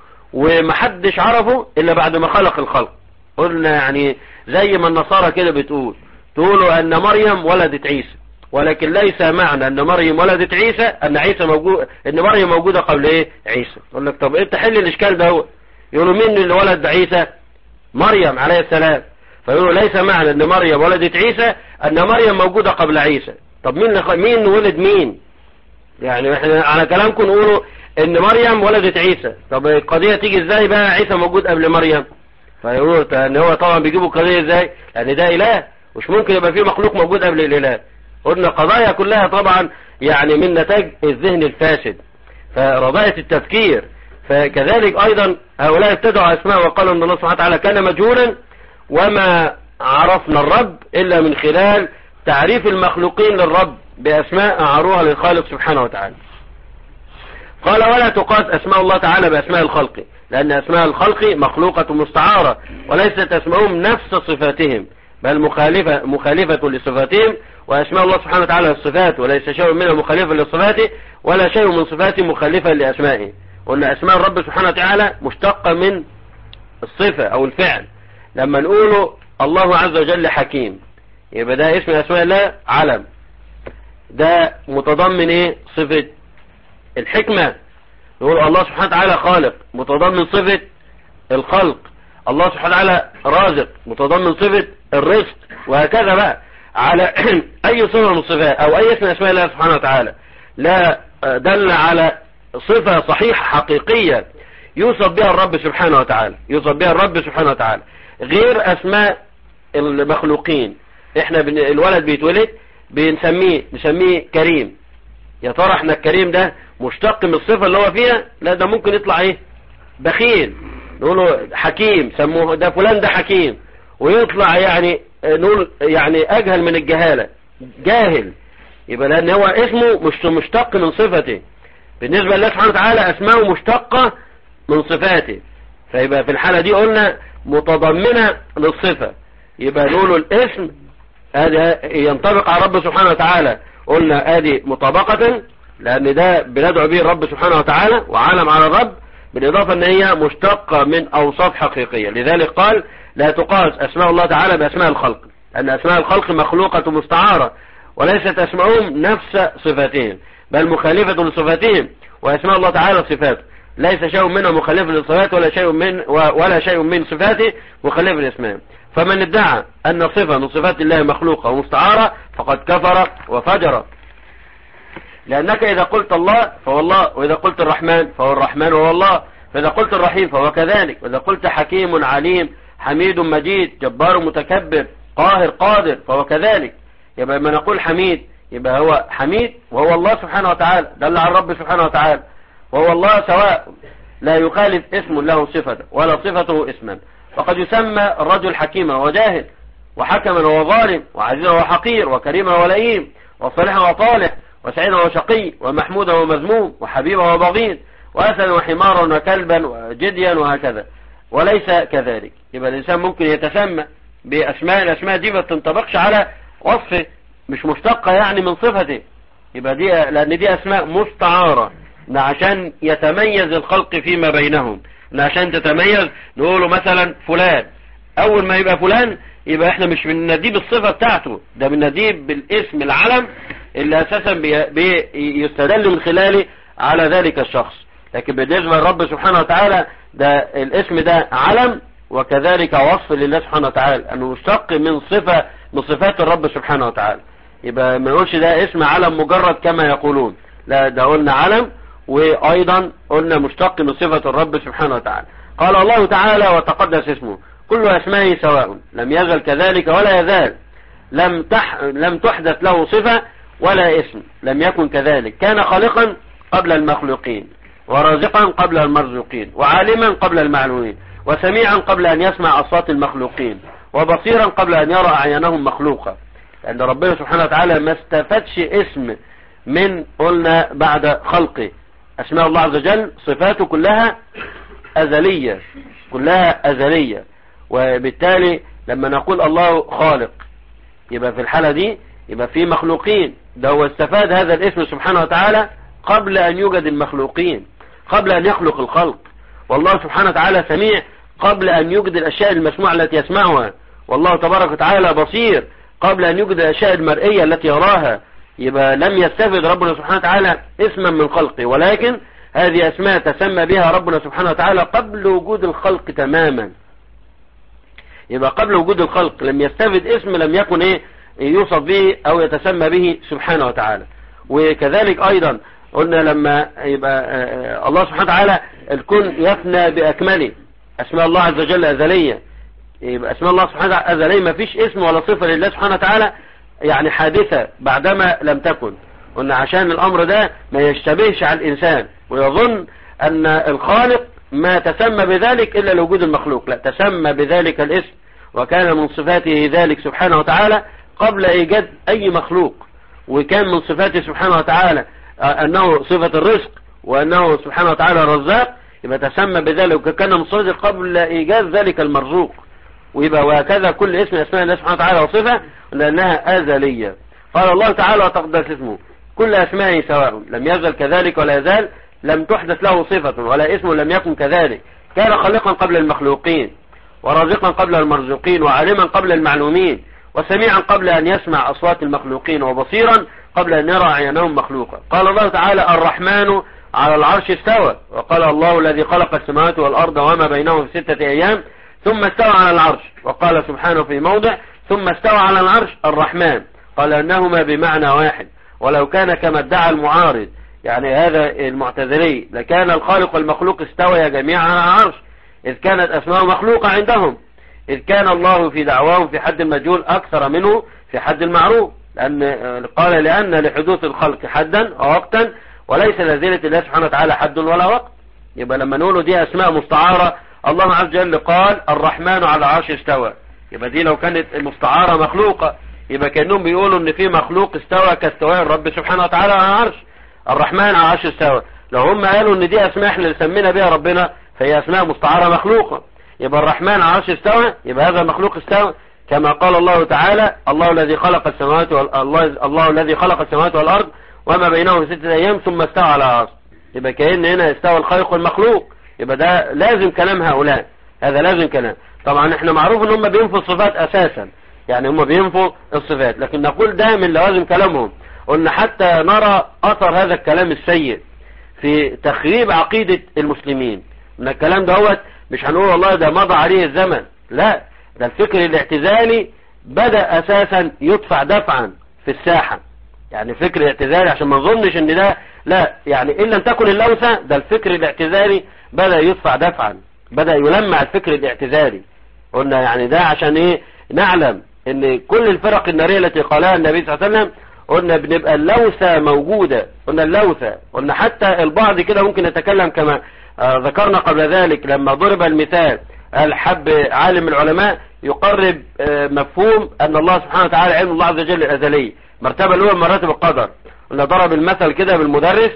A: ومحدش عرفه الا بعد ما خلق الخلق قلنا يعني زي ما النصارى كده بتقول تقولوا ان مريم ولدت عيسى ولكن ليس معنى ان مريم ولدت عيسى ان عيسى موجود ان مريم موجودة قبل ايه عيسى يقول لك طب انت حل الاشكال ده هو يقولوا مين اللي ولد عيسى مريم عليه السلام فيقولوا ليس معنى ان مريم ولدت عيسى ان مريم موجودة قبل عيسى طب مين مين ولد مين يعني احنا على كلامكم نقولوا ان مريم ولدت عيسى طب القضية تيجي ازاي بقى عيسى موجود قبل مريم فيقولوا ان هو طبعا بيجيبوا القضية ازاي لان ده اله مش ممكن يبقى في مخلوق موجود قبل الاله قلنا قضايا كلها طبعا يعني من نتاج الذهن الفاسد فرضاية التفكير فكذلك ايضا هؤلاء ابتدعوا اسماء وقالوا ان الله سبحانه وتعالى كان مجهولا وما عرفنا الرب الا من خلال تعريف المخلوقين للرب باسماء اعروها للخالق سبحانه وتعالى قال ولا تقاس اسماء الله تعالى باسماء الخلق لان اسماء الخلق مخلوقة مستعارة وليست اسمائهم نفس صفاتهم بل مخالفة, مخالفة لصفاتهم واسماء الله سبحانه وتعالى الصفات وليس شيء منها مخالفا لصفاته ولا شيء من صفاته مخالفا لاسمائه قلنا اسماء الرب سبحانه وتعالى مشتقة من الصفة او الفعل لما نقوله الله عز وجل حكيم يبقى ده اسم اسماء الله علم ده متضمن ايه صفة الحكمة نقول الله سبحانه وتعالى خالق متضمن صفة الخلق الله سبحانه وتعالى رازق متضمن صفة الرزق وهكذا بقى على اي صفة من الصفات او اي اسم اسماء الله سبحانه وتعالى لا دل على صفة صحيحة حقيقية يوصف بها الرب سبحانه وتعالى يوصف بها الرب سبحانه وتعالى غير اسماء المخلوقين احنا بن... الولد بيتولد بنسميه نسميه كريم يا ترى احنا الكريم ده مشتق من الصفة اللي هو فيها لا ده ممكن يطلع ايه بخيل نقوله حكيم سموه ده فلان ده حكيم ويطلع يعني نقول يعني اجهل من الجهالة جاهل يبقى لان هو اسمه مش مشتق من صفته بالنسبة لله سبحانه وتعالى اسماءه مشتقة من صفاته فيبقى في الحالة دي قلنا متضمنة للصفة يبقى نقوله الاسم هذا ينطبق على رب سبحانه وتعالى قلنا ادي مطابقة لان ده بندعو به الرب سبحانه وتعالى وعالم على الرب بالاضافة ان هي مشتقة من اوصاف حقيقية لذلك قال لا تقاس اسماء الله تعالى باسماء الخلق ان اسماء الخلق مخلوقة مستعارة وليست اسمائهم نفس صفاتهم بل مخالفة لصفاتهم واسماء الله تعالى صفاته ليس شيء منها مخالف للصفات ولا شيء من ولا شيء من صفاته مخالف لاسمائه فمن ادعى ان صفة من صفات الله مخلوقة ومستعارة فقد كفر وفجر لانك اذا قلت الله فهو الله واذا قلت الرحمن فهو الرحمن وهو الله فاذا قلت الرحيم فهو كذلك واذا قلت حكيم عليم حميد مجيد جبار متكبر قاهر قادر فهو كذلك يبقى لما نقول حميد يبقى هو حميد وهو الله سبحانه وتعالى دل على الرب سبحانه وتعالى وهو الله سواء لا يخالف اسم له صفته ولا صفته اسما وقد يسمى الرجل حكيما وجاهل وحكما وظالم وعزيزا وحقير وكريما ولئيم وصالحا وطالح وسعيدا وشقي ومحمودا ومذموم وحبيبا وبغيض وأسدا وحمارا وكلبا وجديا وهكذا وليس كذلك يبقى الإنسان ممكن يتسمى بأسماء الأسماء دي ما تنطبقش على وصفه مش مشتقة يعني من صفته يبقى دي لأن دي أسماء مستعارة عشان يتميز الخلق فيما بينهم عشان تتميز نقوله مثلا فلان أول ما يبقى فلان يبقى احنا مش بنناديه بالصفة بتاعته ده بنناديه بالاسم العلم اللي اساسا بيستدل من خلاله على ذلك الشخص لكن بالنسبة للرب سبحانه وتعالى ده الاسم ده علم وكذلك وصف لله سبحانه وتعالى انه مشتق من صفة من صفات الرب سبحانه وتعالى يبقى ما نقولش ده اسم علم مجرد كما يقولون لا ده قلنا علم وايضا قلنا مشتق من صفة الرب سبحانه وتعالى قال الله تعالى وتقدس اسمه كل اسمائه سواء لم يزل كذلك ولا يزال لم تح لم تحدث له صفة ولا اسم لم يكن كذلك كان خالقا قبل المخلوقين ورازقا قبل المرزوقين وعالما قبل المعلومين وسميعا قبل أن يسمع أصوات المخلوقين وبصيرا قبل أن يرى أعيانهم مخلوقة لأن ربنا سبحانه وتعالى ما استفادش اسم من قلنا بعد خلقه أسماء الله عز وجل صفاته كلها أزلية كلها أزلية وبالتالي لما نقول الله خالق يبقى في الحالة دي يبقى في مخلوقين ده هو استفاد هذا الاسم سبحانه وتعالى قبل أن يوجد المخلوقين قبل أن يخلق الخلق والله سبحانه وتعالى سميع قبل أن يوجد الأشياء المسموعة التي يسمعها والله تبارك وتعالى بصير قبل أن يوجد الأشياء المرئية التي يراها يبقى لم يستفد ربنا سبحانه وتعالى اسما من خلقه ولكن هذه أسماء تسمى بها ربنا سبحانه وتعالى قبل وجود الخلق تماما يبقى قبل وجود الخلق لم يستفد اسم لم يكن ايه يوصف به او يتسمى به سبحانه وتعالى وكذلك ايضا قلنا لما يبقى الله سبحانه وتعالى الكون يفنى باكمله اسماء الله عز وجل ازليه يبقى اسماء الله سبحانه وتعالى ازليه ما فيش اسم ولا صفه لله سبحانه وتعالى يعني حادثه بعدما لم تكن قلنا عشان الامر ده ما يشتبهش على الانسان ويظن ان الخالق ما تسمى بذلك الا لوجود المخلوق لا تسمى بذلك الاسم وكان من صفاته ذلك سبحانه وتعالى قبل ايجاد اي مخلوق وكان من صفاته سبحانه وتعالى انه صفة الرزق وانه سبحانه وتعالى رزاق يبقى تسمى بذلك وكان من صفته قبل ايجاد ذلك المرزوق ويبقى وهكذا كل اسم اسماء الله سبحانه وتعالى وصفة لانها ازلية قال الله تعالى وتقدس اسمه كل اسمائه سواء لم يزل كذلك ولا يزال لم تحدث له صفة ولا اسم لم يكن كذلك كان خالقا قبل المخلوقين ورازقا قبل المرزوقين وعالما قبل المعلومين وسميعا قبل أن يسمع أصوات المخلوقين وبصيرا قبل أن يرى عينهم مخلوقا قال الله تعالى الرحمن على العرش استوى وقال الله الذي خلق السماوات والأرض وما بينهم في ستة أيام ثم استوى على العرش وقال سبحانه في موضع ثم استوى على العرش الرحمن قال أنهما بمعنى واحد ولو كان كما ادعى المعارض يعني هذا المعتذري لكان الخالق والمخلوق استوى جميعا على العرش إذ كانت أسماء مخلوقة عندهم إذ كان الله في دعواهم في حد المجهول أكثر منه في حد المعروف لأن قال لأن لحدوث الخلق حدا ووقتا وليس لزيلة الله سبحانه وتعالى حد ولا وقت يبقى لما نقوله دي أسماء مستعارة الله عز وجل قال الرحمن على العرش استوى يبقى دي لو كانت المستعارة مخلوقة يبقى كأنهم بيقولوا ان في مخلوق استوى كاستواء الرب سبحانه وتعالى على العرش الرحمن على العرش استوى لو هم قالوا ان دي اسماء احنا اللي سمينا بها ربنا فهي اسماء مستعارة مخلوقة يبقى الرحمن على العرش استوى يبقى هذا المخلوق استوى كما قال الله تعالى الله الذي خلق السماوات والله الله الذي خلق السماوات والارض وما بينهم في ستة ايام ثم استوى على العرش يبقى كأن هنا استوى الخالق والمخلوق يبقى ده لازم كلام هؤلاء هذا لازم كلام طبعا احنا معروف ان هم بينفوا الصفات اساسا يعني هم بينفوا الصفات لكن نقول ده من لوازم كلامهم قلنا حتى نرى اثر هذا الكلام السيء في تخريب عقيدة المسلمين ان الكلام دوت مش هنقول والله ده مضى عليه الزمن لا ده الفكر الاعتزالي بدأ اساسا يدفع دفعا في الساحة يعني فكر اعتزالي عشان ما نظنش ان ده لا يعني ان لم تكن اللوثة ده الفكر الاعتزالي بدأ يدفع دفعا بدأ يلمع الفكر الاعتزالي قلنا يعني ده عشان ايه نعلم ان كل الفرق النارية التي قالها النبي صلى الله عليه وسلم قلنا بنبقى اللوثة موجودة قلنا اللوثة قلنا حتى البعض كده ممكن يتكلم كما ذكرنا قبل ذلك لما ضرب المثال الحب عالم العلماء يقرب مفهوم ان الله سبحانه وتعالى علم الله عز وجل الازلي مرتبة الاولى من مراتب القدر قلنا ضرب المثل كده بالمدرس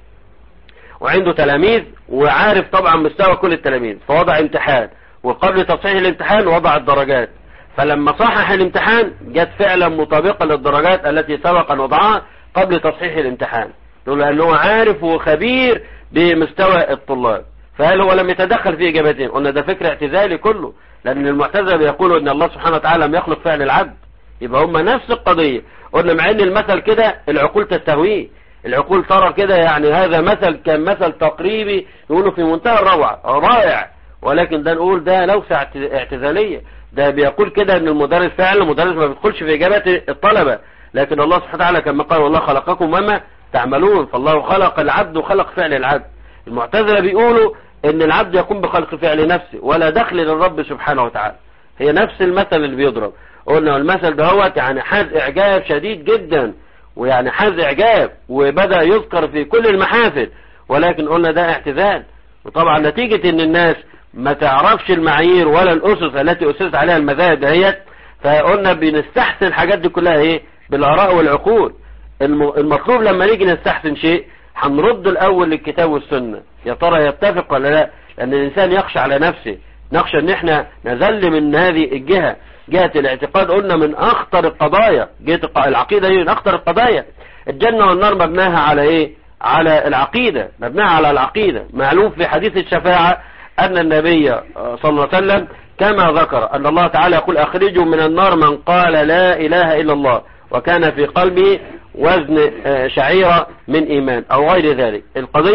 A: وعنده تلاميذ وعارف طبعا مستوى كل التلاميذ فوضع امتحان وقبل تصحيح الامتحان وضع الدرجات فلما صحح الامتحان جت فعلا مطابقة للدرجات التي سبق ان وضعها قبل تصحيح الامتحان نقول لأنه عارف وخبير بمستوى الطلاب فهل هو لم يتدخل في إجابتهم قلنا ده فكر اعتزالي كله لأن المعتزله بيقولوا أن الله سبحانه وتعالى لم يخلق فعل العبد يبقى هم نفس القضية قلنا مع أن المثل كده العقول تستهويه العقول ترى كده يعني هذا مثل كان مثل تقريبي يقولوا في منتهى الروعة رائع ولكن ده نقول ده لوسة اعتزالية ده بيقول كده ان المدرس فعلا المدرس ما بيدخلش في اجابات الطلبة لكن الله سبحانه وتعالى كما قال والله خلقكم وما تعملون فالله خلق العبد وخلق فعل العبد المعتزله بيقولوا ان العبد يقوم بخلق فعل نفسه ولا دخل للرب سبحانه وتعالى هي نفس المثل اللي بيضرب قلنا المثل ده هو يعني حاز اعجاب شديد جدا ويعني حاز اعجاب وبدأ يذكر في كل المحافل ولكن قلنا ده اعتزال وطبعا نتيجة ان الناس ما تعرفش المعايير ولا الاسس التي اسست عليها المذاهب دهيت فقلنا بنستحسن الحاجات دي كلها ايه بالاراء والعقول المطلوب لما نيجي نستحسن شيء هنرد الاول للكتاب والسنة يا ترى يتفق ولا لا لان الانسان يخشى على نفسه نخشى ان احنا نزل من هذه الجهة جهة الاعتقاد قلنا من اخطر القضايا جهة العقيدة دي من اخطر القضايا الجنة والنار مبناها على ايه على العقيدة مبناها على العقيدة معلوم في حديث الشفاعة ان النبي صلى الله عليه وسلم كما ذكر ان الله تعالى يقول اخرجوا من النار من قال لا اله الا الله وكان في قلبه وزن شعيرة من ايمان او غير ذلك القضية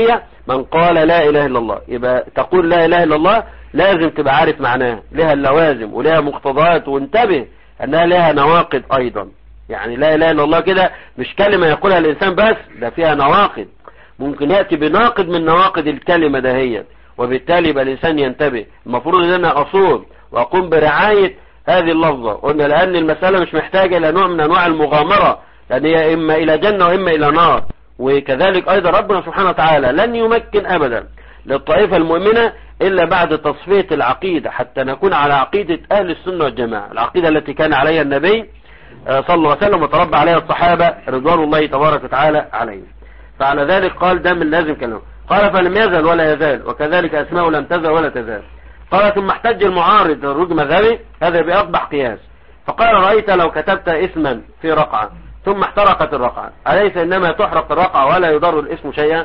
A: من قال لا اله الا الله يبقى تقول لا اله الا الله لازم تبقى عارف معناها لها اللوازم ولها مقتضيات وانتبه انها لها نواقض ايضا يعني لا اله الا الله كده مش كلمة يقولها الانسان بس ده فيها نواقض ممكن يأتي بناقض من نواقض الكلمة دهيت وبالتالي يبقى الانسان ينتبه المفروض ان انا اصول واقوم برعاية هذه اللفظة قلنا لان المسألة مش محتاجة الى نوع من انواع المغامرة لان هي اما الى جنة واما الى نار وكذلك ايضا ربنا سبحانه وتعالى لن يمكن ابدا للطائفة المؤمنة الا بعد تصفية العقيدة حتى نكون على عقيدة اهل السنة والجماعة العقيدة التي كان عليها النبي صلى الله عليه وسلم وتربى عليها الصحابة رضوان الله تبارك وتعالى عليهم فعلى ذلك قال ده من لازم كلمه قال فلم يزل ولا يزال وكذلك أسماء لم تزل ولا تزال قال ثم احتج المعارض الرجل مذهبي هذا بأقبح قياس فقال رأيت لو كتبت اسما في رقعة ثم احترقت الرقعة أليس إنما تحرق الرقعة ولا يضر الاسم شيئا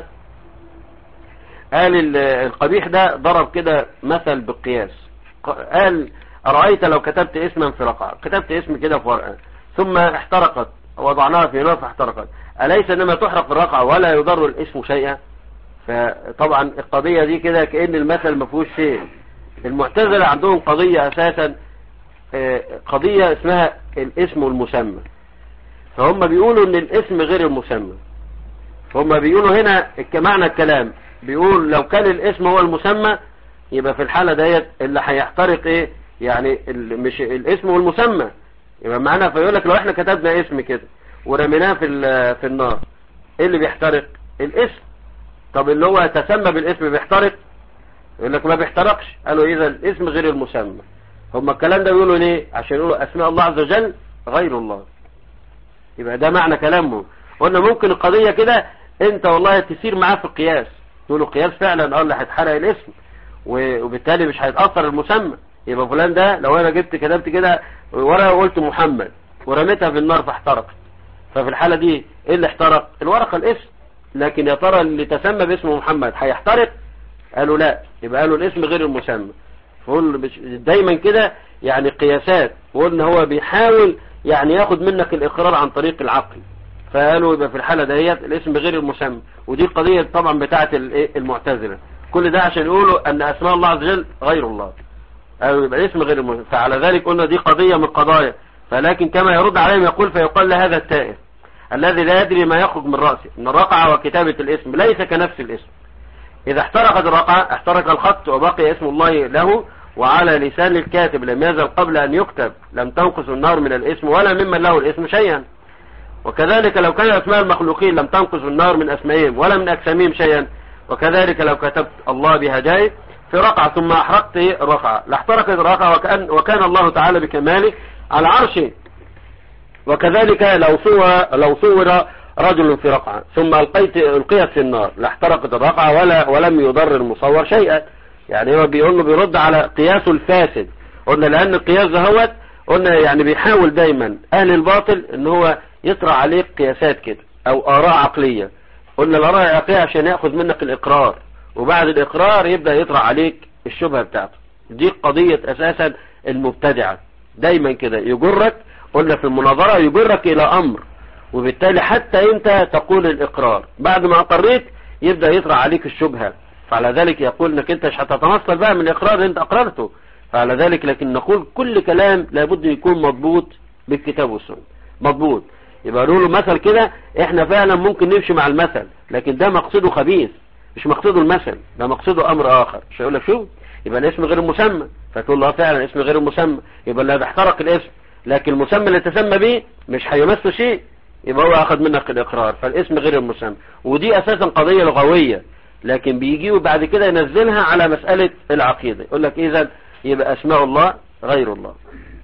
A: قال القبيح ده ضرب كده مثل بالقياس قال أرأيت لو كتبت اسما في رقعة كتبت اسم كده في ورقة ثم احترقت وضعناها في نار فاحترقت أليس إنما تحرق الرقعة ولا يضر الاسم شيئا فطبعا القضية دي كده كأن المثل ما فيهوش شيء المعتزلة عندهم قضية أساسا قضية اسمها الاسم والمسمى فهم بيقولوا ان الاسم غير المسمى فهم بيقولوا هنا معنى الكلام بيقول لو كان الاسم هو المسمى يبقى في الحالة ديت اللي هيحترق ايه يعني مش الاسم والمسمى يبقى معنى فيقول لك لو احنا كتبنا اسم كده ورميناه في في النار ايه اللي بيحترق الاسم طب اللي هو تسمى بالاسم بيحترق يقول لك ما بيحترقش قالوا اذا الاسم غير المسمى هم الكلام ده بيقولوا ليه عشان يقولوا اسماء الله عز وجل غير الله يبقى ده معنى كلامه قلنا ممكن القضية كده انت والله تسير معاه في القياس تقول له قياس فعلا اه اللي هيتحرق الاسم وبالتالي مش هيتأثر المسمى يبقى فلان ده لو انا جبت كتبت كده ورقة وقلت محمد ورميتها في النار فاحترقت ففي الحالة دي ايه اللي احترق الورقة الاسم لكن يا ترى اللي تسمى باسم محمد هيحترق قالوا لا يبقى قالوا الاسم غير المسمى فقول دايما كده يعني قياسات وقلنا هو بيحاول يعني ياخد منك الاقرار عن طريق العقل فقالوا يبقى في الحالة دهيت الاسم غير المسمى ودي القضية طبعا بتاعة المعتزلة كل ده عشان يقولوا ان اسماء الله عز وجل غير الله قالوا يبقى الاسم غير المسمى فعلى ذلك قلنا دي قضية من القضايا فلكن كما يرد عليهم يقول فيقال لهذا التائه الذي لا يدري ما يخرج من رأسه ان الرقعة وكتابة الاسم ليس كنفس الاسم اذا احترقت الرقعة احترق الخط وبقي اسم الله له وعلى لسان الكاتب لم يزل قبل ان يكتب لم تنقص النار من الاسم ولا ممن له الاسم شيئا وكذلك لو كان اسماء المخلوقين لم تنقص النار من اسمائهم ولا من اجسامهم شيئا وكذلك لو كتبت الله بهدايه في رقعة ثم احرقت الرقعة لاحترقت الرقعة وكان, وكان الله تعالى بكماله على عرشه وكذلك لو صور لو صور رجل في رقعة ثم القيت القيت في النار لاحترقت الرقعة ولا ولم يضر المصور شيئا يعني هو بيقول له بيرد على قياسه الفاسد قلنا لان القياس دهوت قلنا يعني بيحاول دايما اهل الباطل ان هو يطرح عليك قياسات كده او اراء عقلية قلنا الاراء العقلية عشان ياخذ منك الاقرار وبعد الاقرار يبدأ يطرح عليك الشبهة بتاعته دي قضية اساسا المبتدعة دايما كده يجرك قلنا في المناظرة يجرك الى امر وبالتالي حتى انت تقول الاقرار بعد ما اقريت يبدأ يطرح عليك الشبهة فعلى ذلك يقول انك انت مش هتتنصل بقى من الاقرار اللي انت اقررته فعلى ذلك لكن نقول كل كلام لابد يكون مضبوط بالكتاب والسنة مضبوط يبقى نقول له مثل كده احنا فعلا ممكن نمشي مع المثل لكن ده مقصده خبيث مش مقصده المثل ده مقصده امر اخر مش هيقول لك شو يبقى الاسم غير المسمى فتقول له فعلا اسم غير المسمى يبقى اللي بيحترق الاسم لكن المسمى اللي تسمى به مش هيمس شيء يبقى هو اخذ منك الاقرار فالاسم غير المسمى ودي اساسا قضية لغوية لكن بيجيوا بعد كده ينزلها على مسألة العقيدة يقول لك اذا يبقى اسماء الله غير الله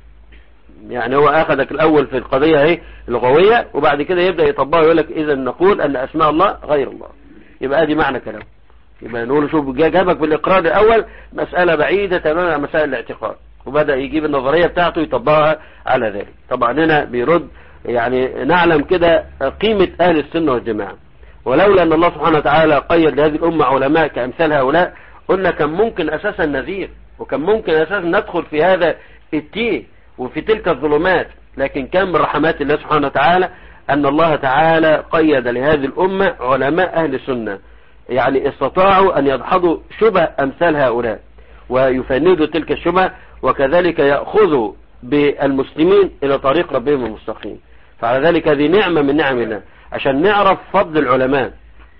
A: يعني هو اخذك الاول في القضية اهي اللغوية وبعد كده يبدأ يطبقها يقول لك اذا نقول ان اسماء الله غير الله يبقى ادي معنى كلام يبقى نقول شوف جابك بالاقرار الاول مسألة بعيدة تماما عن مسائل الاعتقاد وبدأ يجيب النظرية بتاعته يطبقها على ذلك طبعا هنا بيرد يعني نعلم كده قيمة اهل السنة والجماعة ولولا ان الله سبحانه وتعالى قيد لهذه الامة علماء كامثال هؤلاء قلنا كان ممكن اساسا نذير وكان ممكن اساسا ندخل في هذا التيه وفي تلك الظلمات لكن كان من رحمات الله سبحانه وتعالى ان الله تعالى قيد لهذه الامة علماء اهل السنة يعني استطاعوا أن يدحضوا شبه أمثال هؤلاء ويفندوا تلك الشبه وكذلك يأخذوا بالمسلمين إلى طريق ربهم المستقيم فعلى ذلك هذه نعمة من نعم الله عشان نعرف فضل العلماء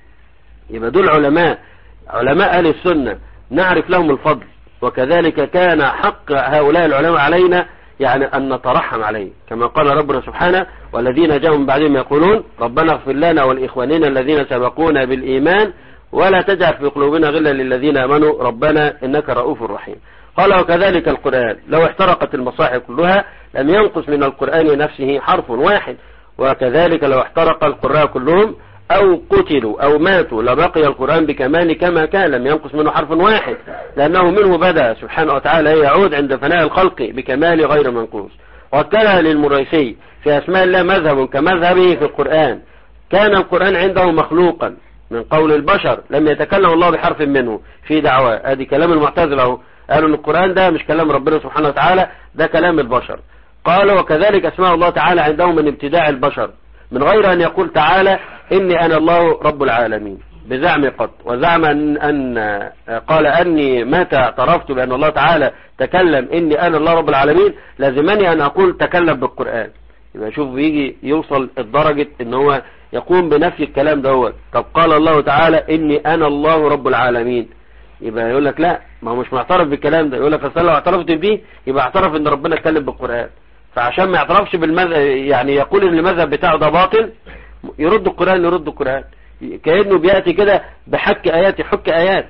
A: يبقى دول علماء علماء أهل السنة نعرف لهم الفضل وكذلك كان حق هؤلاء العلماء علينا يعني أن نترحم عليه كما قال ربنا سبحانه والذين جاءوا من بعدهم يقولون ربنا اغفر لنا والإخوانين الذين سبقونا بالإيمان ولا تجعل في قلوبنا غلا للذين آمنوا ربنا إنك رؤوف رحيم قال وكذلك القرآن لو احترقت المصاحف كلها لم ينقص من القرآن نفسه حرف واحد وكذلك لو احترق القراء كلهم أو قتلوا أو ماتوا لبقي القرآن بكمال كما كان لم ينقص منه حرف واحد لأنه منه بدأ سبحانه وتعالى يعود عند فناء الخلق بكمال غير منقوص وكان للمريسي في أسماء الله مذهب كمذهبه في القرآن كان القرآن عنده مخلوقا من قول البشر لم يتكلم الله بحرف منه في دعوة ادي كلام المعتزله قالوا ان القرآن ده مش كلام ربنا سبحانه وتعالى ده كلام البشر قال وكذلك اسماء الله تعالى عندهم من ابتداع البشر من غير ان يقول تعالى اني انا الله رب العالمين بزعم قط وزعم أن, أن قال أني متى اعترفت بأن الله تعالى تكلم إني أنا الله رب العالمين لازمني أن أقول تكلم بالقرآن يبقى شوف بيجي يوصل الدرجة ان هو يقوم بنفي الكلام دوت طب قال الله تعالى اني انا الله رب العالمين يبقى يقول لك لا ما هو مش معترف بالكلام ده يقول لك اصل لو اعترفت بيه يبقى اعترف ان ربنا اتكلم بالقرآن فعشان ما يعترفش بالمذهب يعني يقول ان المذهب بتاعه ده باطل يرد القرآن يرد القرآن كأنه بيأتي كده بحك آيات يحك آيات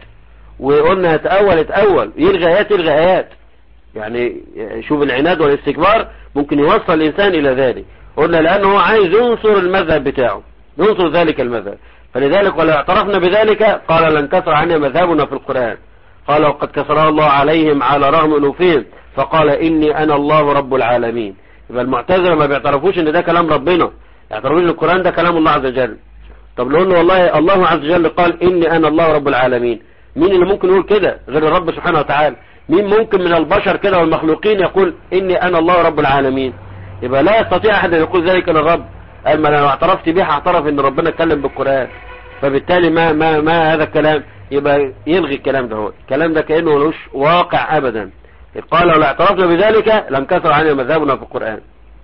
A: وقلنا يتأول يتأول يلغي آيات يلغي آيات يعني شوف العناد والاستكبار ممكن يوصل الإنسان إلى ذلك قلنا لأنه هو عايز ينصر المذهب بتاعه ينصر ذلك المذهب فلذلك ولو اعترفنا بذلك قال لن كسر عنا مذهبنا في القرآن قال وقد كسر الله عليهم على رغم أنوفهم فقال إني أنا الله رب العالمين يبقى المعتزله ما بيعترفوش ان ده كلام ربنا يعترفوش ان القرآن ده كلام الله عز وجل طب لو انه والله الله عز وجل قال إني أنا الله رب العالمين مين اللي ممكن يقول كده غير الرب سبحانه وتعالى مين ممكن من البشر كده والمخلوقين يقول إني أنا الله رب العالمين يبقى لا يستطيع أحد أن يقول ذلك للرب قال ما لو اعترفت به هعترف ان ربنا اتكلم بالقرآن فبالتالي ما ما ما هذا الكلام يبقى يلغي الكلام ده هو الكلام ده كأنه ملوش واقع ابدا قال لو اعترفنا بذلك لم كسر عنا مذهبنا في القرآن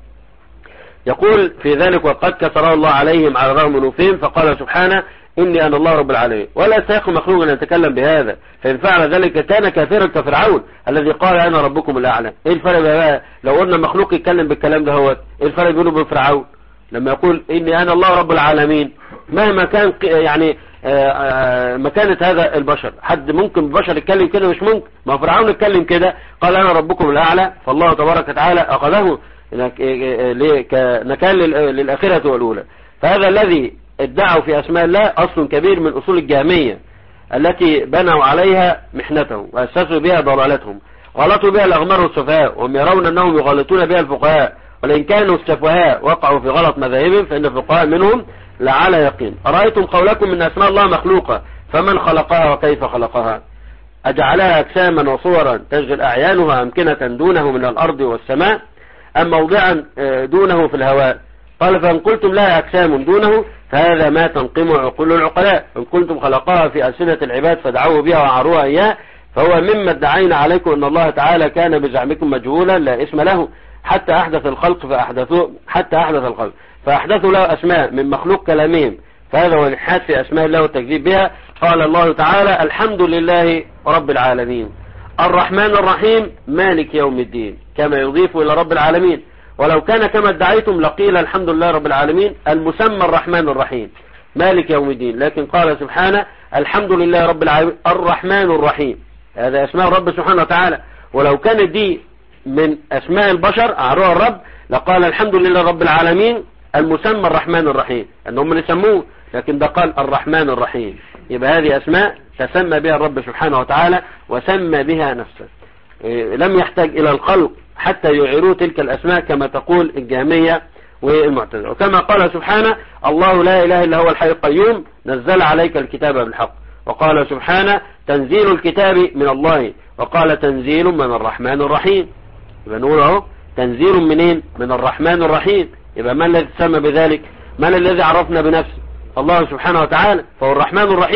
A: يقول في ذلك وقد كسر الله عليهم على رغم نوفهم فقال سبحانه إني أنا الله رب العالمين ولا يستحق مخلوق أن يتكلم بهذا فإن فعل ذلك كان كافرا كفرعون الذي قال أنا ربكم الأعلى إيه الفرق بقى لو قلنا مخلوق يتكلم بالكلام ده هو إيه الفرق بينه وبين فرعون لما يقول إني أنا الله رب العالمين مهما كان يعني مكانة هذا البشر حد ممكن البشر يتكلم كده مش ممكن ما فرعون يتكلم كده قال أنا ربكم الأعلى فالله تبارك وتعالى أخذه كنكال للآخرة والأولى فهذا الذي ادعوا في أسماء الله أصل كبير من أصول الجهمية التي بنوا عليها محنتهم وأسسوا بها ضلالتهم غلطوا بها الأغمار والسفهاء وهم يرون أنهم يغلطون بها الفقهاء ولئن كانوا السفهاء وقعوا في غلط مذاهبهم فإن الفقهاء منهم لعلى يقين أرأيتم قولكم من أسماء الله مخلوقة فمن خلقها وكيف خلقها أجعلها أجساما وصورا تشغل أعيانها أمكنة دونه من الأرض والسماء أم موضعا دونه في الهواء قال فإن قلتم لها أجسام دونه فهذا ما تنقم عقول العقلاء إن كنتم خلقها في ألسنة العباد فدعوا بها وعروها إياه فهو مما ادعينا عليكم أن الله تعالى كان بزعمكم مجهولا لا اسم له حتى أحدث الخلق فأحدثوا حتى أحدث الخلق فأحدثوا له أسماء من مخلوق كلامهم فهذا هو الحاد في أسماء الله والتكذيب بها قال الله تعالى الحمد لله رب العالمين الرحمن الرحيم مالك يوم الدين كما يضيف إلى رب العالمين ولو كان كما ادعيتم لقيل الحمد لله رب العالمين المسمى الرحمن الرحيم مالك يوم الدين لكن قال سبحانه الحمد لله رب العالمين الرحمن الرحيم هذا اسماء الرب سبحانه وتعالى ولو كانت دي من اسماء البشر اعروها الرب لقال الحمد لله رب العالمين المسمى الرحمن الرحيم انهم من يسموه لكن ده قال الرحمن الرحيم يبقى هذه اسماء تسمى بها الرب سبحانه وتعالى وسمى بها نفسه لم يحتاج الى الخلق حتى يعيروا تلك الاسماء كما تقول الجهمية والمعتزله وكما قال سبحانه الله لا اله الا هو الحي القيوم نزل عليك الكتاب بالحق وقال سبحانه تنزيل الكتاب من الله وقال تنزيل من الرحمن الرحيم يبقى نقول اهو تنزيل منين من الرحمن الرحيم يبقى ما الذي تسمى بذلك من الذي عرفنا بنفسه الله سبحانه وتعالى فهو الرحمن الرحيم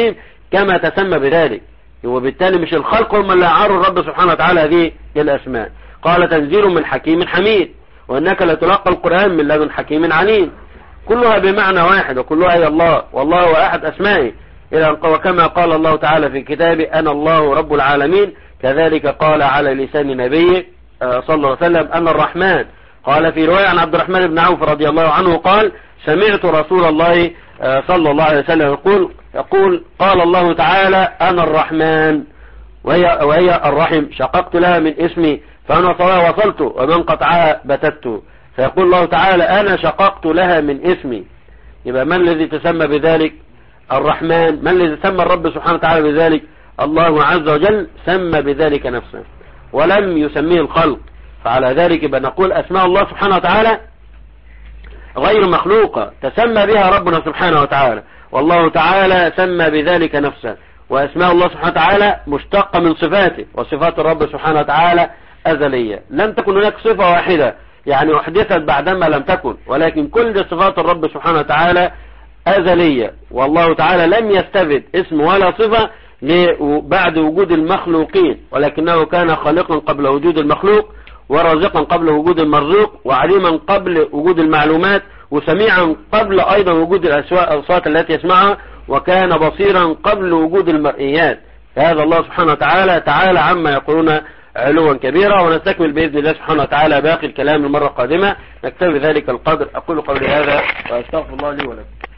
A: كما تسمى بذلك وبالتالي مش الخلق هم اللي عاروا الرب سبحانه وتعالى هذه الأسماء قال تنزيل من حكيم حميد وإنك لتلقى القرآن من لدن حكيم عليم كلها بمعنى واحد وكلها هي الله والله هو أحد أسمائه وكما قال الله تعالى في كتابه أنا الله رب العالمين كذلك قال على لسان نبيه صلى الله عليه وسلم أنا الرحمن قال في رواية عن عبد الرحمن بن عوف رضي الله عنه قال سمعت رسول الله صلى الله عليه وسلم يقول يقول قال الله تعالى أنا الرحمن وهي, وهي الرحم شققت لها من اسمي فأنا صلاة وصلت ومن قطعها بتت فيقول الله تعالى أنا شققت لها من اسمي يبقى من الذي تسمى بذلك الرحمن من الذي سمى الرب سبحانه وتعالى بذلك الله عز وجل سمى بذلك نفسه ولم يسميه الخلق فعلى ذلك يبقى نقول أسماء الله سبحانه وتعالى غير مخلوقة تسمى بها ربنا سبحانه وتعالى والله تعالى سمى بذلك نفسه وأسماء الله سبحانه وتعالى مشتقة من صفاته وصفات الرب سبحانه وتعالى أزلية لم تكن هناك صفة واحدة يعني أحدثت بعدما لم تكن ولكن كل صفات الرب سبحانه وتعالى أزلية والله تعالى لم يستبد اسم ولا صفة بعد وجود المخلوقين ولكنه كان خالقا قبل وجود المخلوق ورازقا قبل وجود المرزوق وعليما قبل وجود المعلومات وسميعا قبل أيضا وجود الأصوات التي يسمعها وكان بصيرا قبل وجود المرئيات فهذا الله سبحانه وتعالى تعالى عما يقولون علوا كبيرا ونستكمل بإذن الله سبحانه وتعالى باقي الكلام المرة القادمة نكتفي ذلك القدر أقول قولي هذا وأستغفر الله لي ولكم